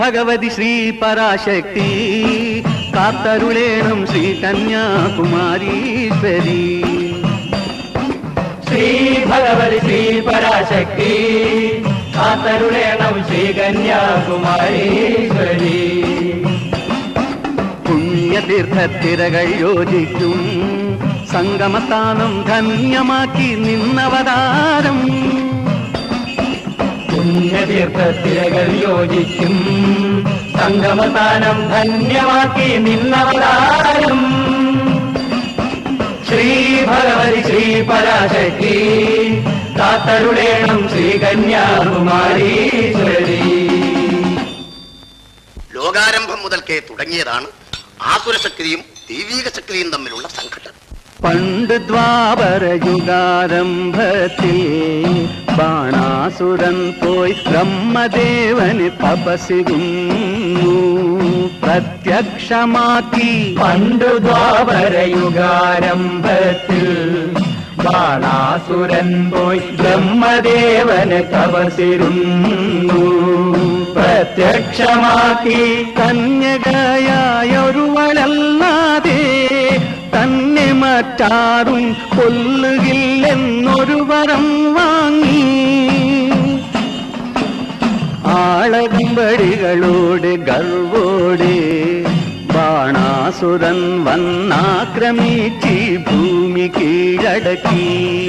ഭഗവതി ശ്രീ പരാശക്തി കാത്തരുളേണം ശ്രീ കന്യാകുമാരീശ്വരി ശ്രീ ഭഗവതി ശ്രീ പരാശക്തി കാത്തരുളേണം ശ്രീ കന്യാകുമാരീശ്വരി പുണ്യതീർത്ഥത്തിരകൾ യോജിക്കും സംഗമസ്ഥാനം ധന്യമാക്കി നിന്നവതാരം പുണ്യതീർത്ഥത്തിരകൾ യോജിക്കും സംഗമസ്ഥാനം ധന്യമാക്കി നിന്നവതാരം ശ്രീ ഭഗവതി ശ്രീ പരാശക്തി കാത്തരുളേണം ശ്രീ കന്യാകുമാരീശ്വരി ലോകാരംഭം മുതൽക്കേ തുടങ്ങിയതാണ് ആസുരശക്തിയും ദൈവീക ശക്തിയും തമ്മിലുള്ള സംഘട്ടനം പണ്ട് ദ്വാപര യുഗാരംഭത്തിൽ ബാണാസുരൻ പോയി ബ്രഹ്മദേവന് തപസിരുന്നു പ്രത്യക്ഷമാക്കി പണ്ടു ദ്വാപരയുഗാരംഭത്തിൽ ബാണാസുരൻ പോയി ബ്രഹ്മദേവന് തപസിരുന്നു പ്രത്യക്ഷമാക്കി കന്യകയായൊരുവളല്ലാതെ തന്നെ മറ്റാരും കൊല്ലുകില്ലെന്നൊരു വരം വാങ്ങി ആളകുമ്പടികളോട് ഗർവോടെ ബാണാസുരൻ വന്നാക്രമിച്ച് ഭൂമി കീഴടക്കി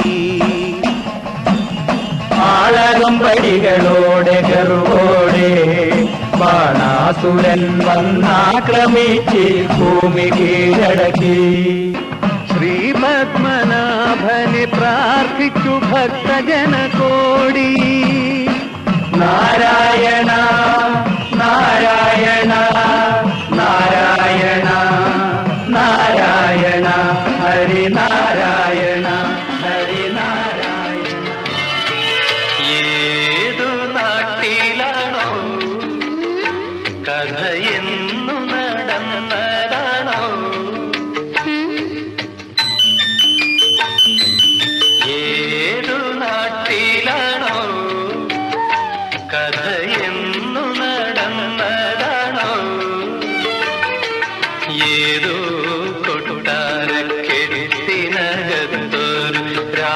ആളകമ്പടികളോടെ ഗർവോടെ ബാണാസുരൻ വന്നാക്രമിച്ച് ഭൂമി കീഴടക്കി ശ്രീപത്മനാഭനെ പ്രാർത്ഥിച്ചു ഭക്തജനകോടി നാരായണ നാരായണ നാരായണ നാരായണ ഹരി നാരായണ ഹരി നാരായണ ഏതു നാട്ടിലാണോ കഥ എന്നു നടന്നതാണോ ഏതു നാട്ടിലാണോ കഥ എന്നു നടന്നതാണോ ഏതോ കൊട്ടാരക്കെടുത്തിനകത്തൊരു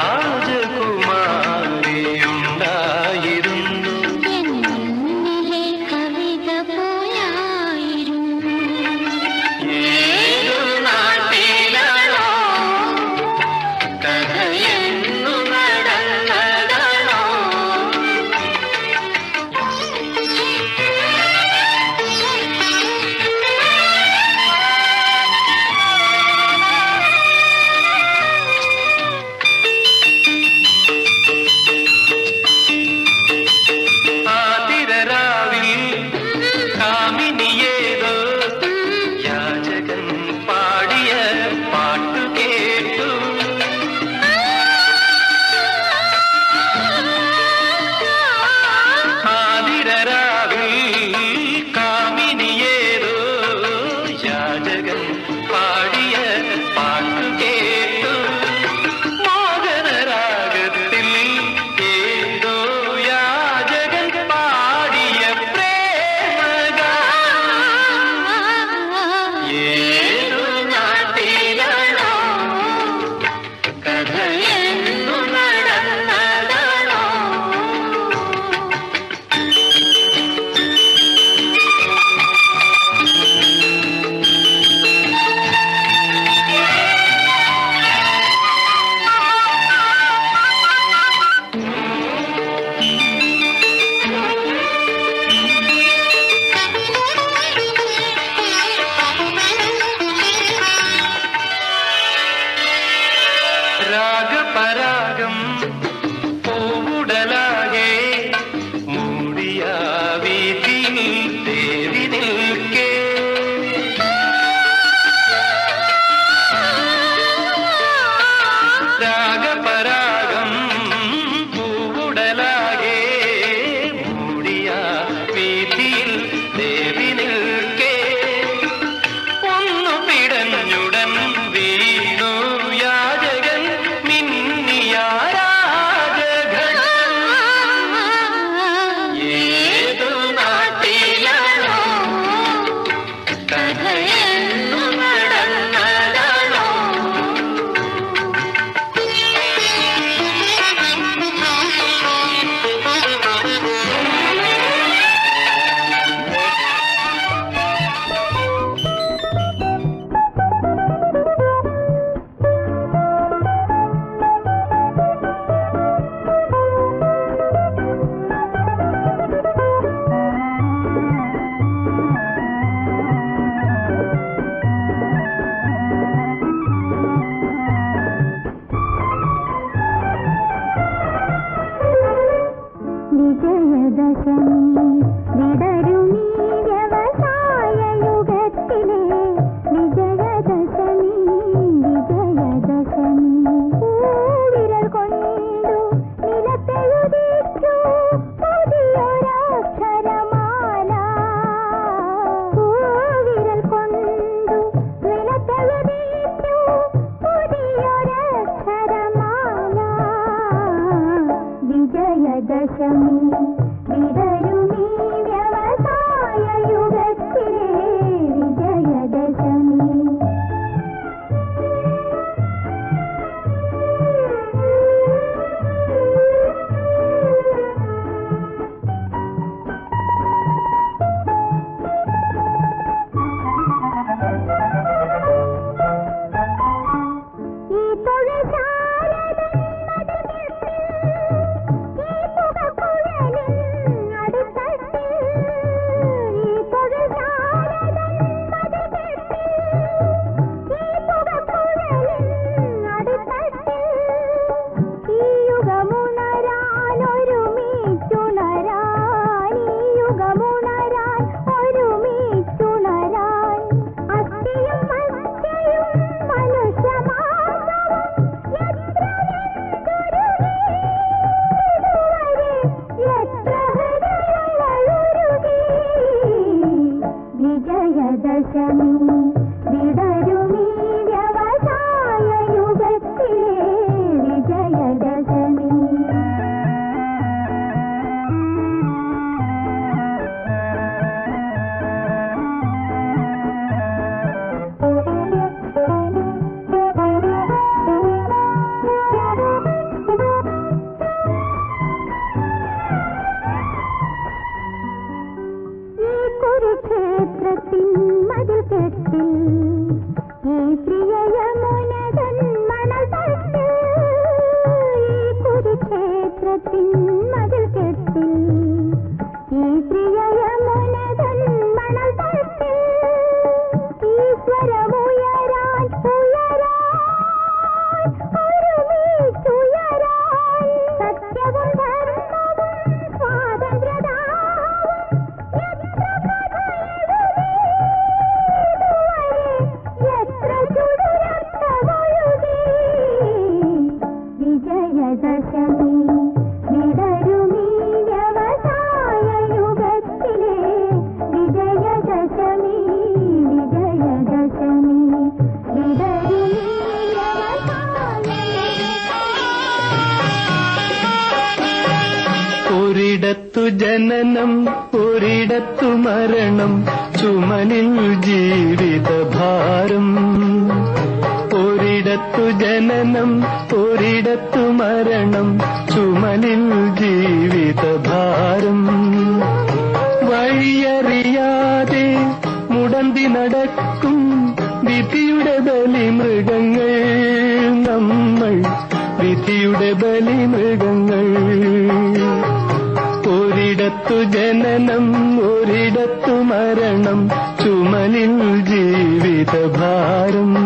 രാജകുമാരിയുണ്ടായിരുന്നു എന്നിലെ കവിത പോയായിരുന്നു ഏതു നാട്ടിലാണോ കഥ എന്നു നടന്നതാണോ ആതിരരാവിൽ കാമിനിയേതോ യാചകൻ പാടിയ പാട്ടു കേട്ടു ആതിരരാവിൽ കാമിനിയേതോ യാചകൻ പാടിയ പാട്ടു കേട്ടു മോഹനരാഗത്തിൽ ഏതോ യാചകൻ പാടിയ പ്രേമഗാനം ഏതു നാട്ടിലാണോ കഥ എന്നു നടന്നതാണോ രാഗപരാഗം പൂവുടലാകെ മൂടിയ വീതിയിൽ തേടി നിൽക്കേ രാഗപരാഗം പൂവുടലാകെ മൂടിയ വീതിയിൽ ദേവി നിൽക്കേ ഒന്നു പിടഞ്ഞുടൻ വീണു യാചകൻ മിന്നിയാരാ വിജയദശമി വിടരുമീ വ്യവസായ യുഗത്തിലെ വിജയദശമി ഈ തൊഴിൽശാലതൻ മതിൽക്കെട്ടിൽ, ഈ പുകക്കുഴലിൻ അടുത്തട്ടിൽ, ഈ തൊഴിൽശാലതൻ മതിൽക്കെട്ടിൽ, ഈ പുകക്കുഴലിൻ അടുത്തട്ടിൽ, ഈ യുഗമുണരാൻ ഒരുമിച്ചുണരാൻ, ഈ യുഗമുണരാൻ ഒരുമിച്ചുണരാൻ, അസ്ഥിയും മജ്ജയും മനുഷ്യമാസവും എത്ര വെന്തുരുകി, ഇതുവരെ എത്ര ഹൃദയങ്ങളുരുകി. വിജയദശമി വിടരുമീ വ്യവസായ യുഗത്തിലെ വിജയദശമി ഈ കുരുക്ഷേത്രത്തിൻ മതിൽക്കെട്ടിൽ ഈ പ്രിയയമുനതൻ മണൽത്തട്ടിൽ ഈ കുരുക്ഷേത്രത്തിൻ മതിൽക്കെട്ടിൽ ഈ പ്രിയയമുനതൻ മണൽത്തട്ടിൽ ഈശ്വരമുയരാൻ ഉയരാൻ ഒരുമിച്ചുയരാൻ സത്യവും ധർമ്മവും സ്വാതന്ത്ര്യദാഹവും എത്ര കഥയെഴുതി ഇതുവരെ എത്ര ചുടുരക്തമൊഴുകി വിജയദശമി വിടരുമീ വ്യവസായ യുഗത്തിലെ വിജയദശമി വിജയദശമി വിടരുമീ ഒരിടത്തു ജനനം ഒരിടത്തു മരണം ചുമലിൽ ജീവിതഭാരം ഒരിടത്തു ജനനം ഒരിടത്തു മരണം ചുമലിൽ ജീവിതഭാരം വഴിയറിയാതെ മുടന്തി നടക്കും വിധിയുടെ ബലി മൃഗങ്ങൾ നമ്മൾ വിധിയുടെ ബലി മൃഗങ്ങൾ ഒരിടത്തു ജനനം ഒരിടത്തു മരണം ചുമലിൽ ജീവിതഭാരം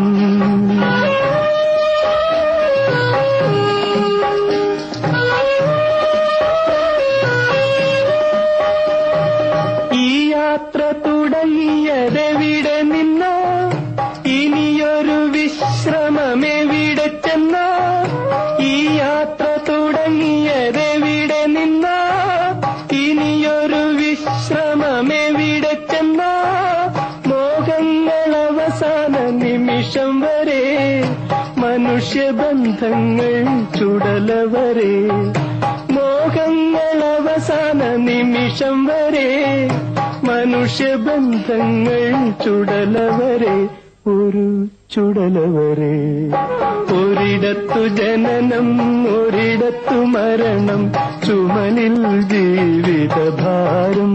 ഈ യാത്ര തുടങ്ങിയതെവിടെ നിന്നോ ഇനിയൊരു വിശ്രമമെവിടെ ചെന്നോ ഈ യാത്ര തുടങ്ങിയതെവിടെ നിന്നോ ഇനിയൊരു വിശ്രമമെവിടെ ചെന്നോ മോഹങ്ങൾ അവസാന നിമിഷം വരെ മനുഷ്യബന്ധങ്ങൾ ചുടലവരെ മോഹങ്ങൾ അവസാന നിമിഷം വരെ മനുഷ്യബന്ധങ്ങൾ ചുടലവരെ ഒരു ചുടലവരെ ഒരിടത്തു ജനനം ഒരിടത്തു മരണം ചുമലിൽ ജീവിതഭാരം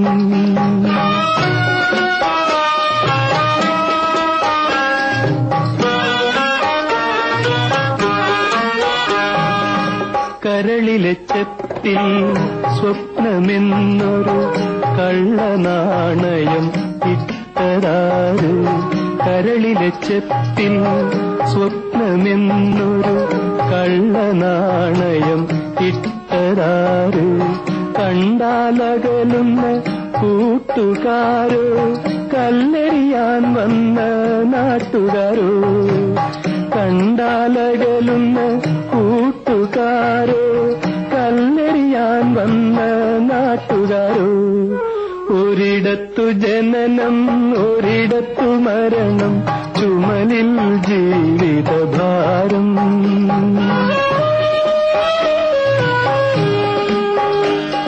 കരളിലെ ചെപ്പിൽ സ്വപ്നമെന്നൊരു കള്ളനാണയം ഇട്ടതാറ് കരളിലെ ചെപ്പിൽ സ്വപ്നമെന്നൊരു കള്ളനാണയം ഇട്ടതാറ് കണ്ടാലകലുന്ന കൂട്ടുകാരോ കല്ലെറിയാൻ വന്ന നാട്ടുകാരോ കണ്ടാലകലുന്ന കൂട്ടുകാരോ കല്ലെറിയാൻ വന്ന നാട്ടുകാരോ ഒരിടത്തു ജനനം ഒരിടത്തു മരണം ചുമലിൽ ജീവിതഭാരം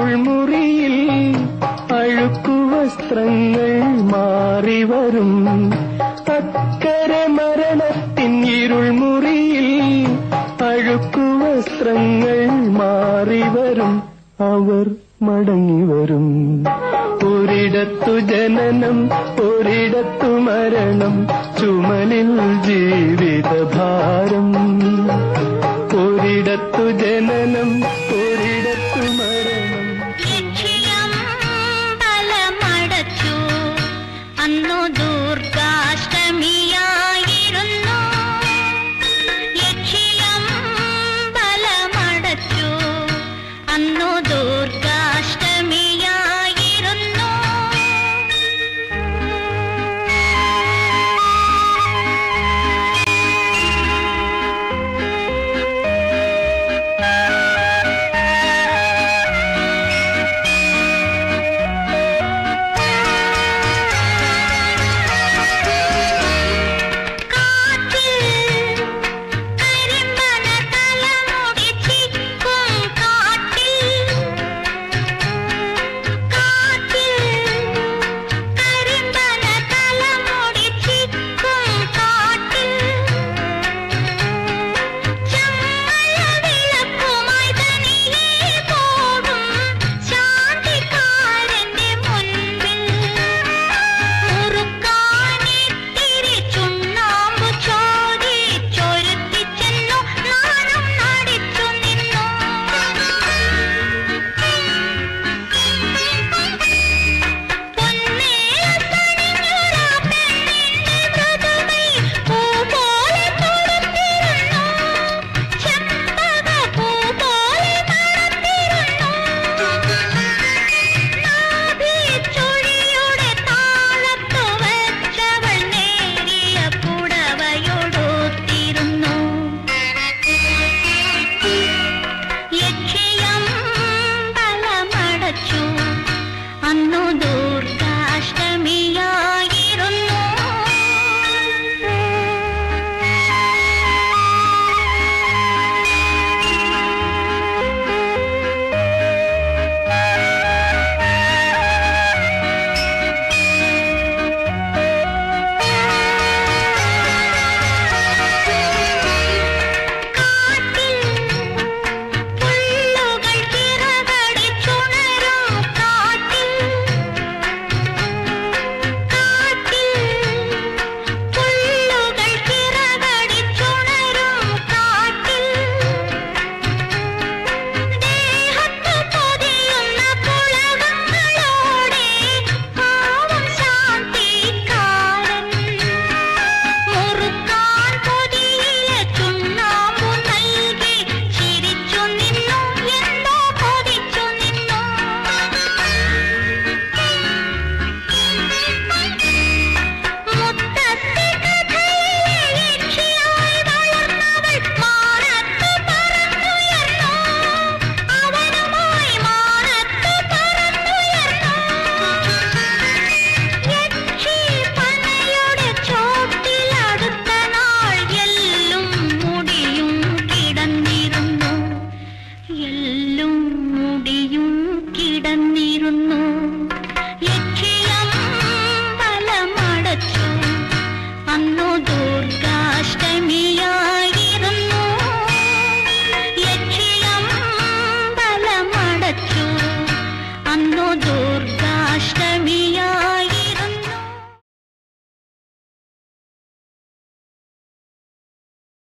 ഇരുൾമുറിയിൽ അഴുക്കു വസ്ത്രങ്ങൾ മാറി വരും അക്കരെ മരണത്തിൻ ഇരുൾമുറിയിൽ അഴുക്കു വസ്ത്രങ്ങൾ മാറി വരും അവർ മടങ്ങി വരും ഒരിടത്തു ജനനം ഒരിടത്തു മരണം ചുമലിൽ ജീവിതഭാരം ഒരിടത്തു ജനനം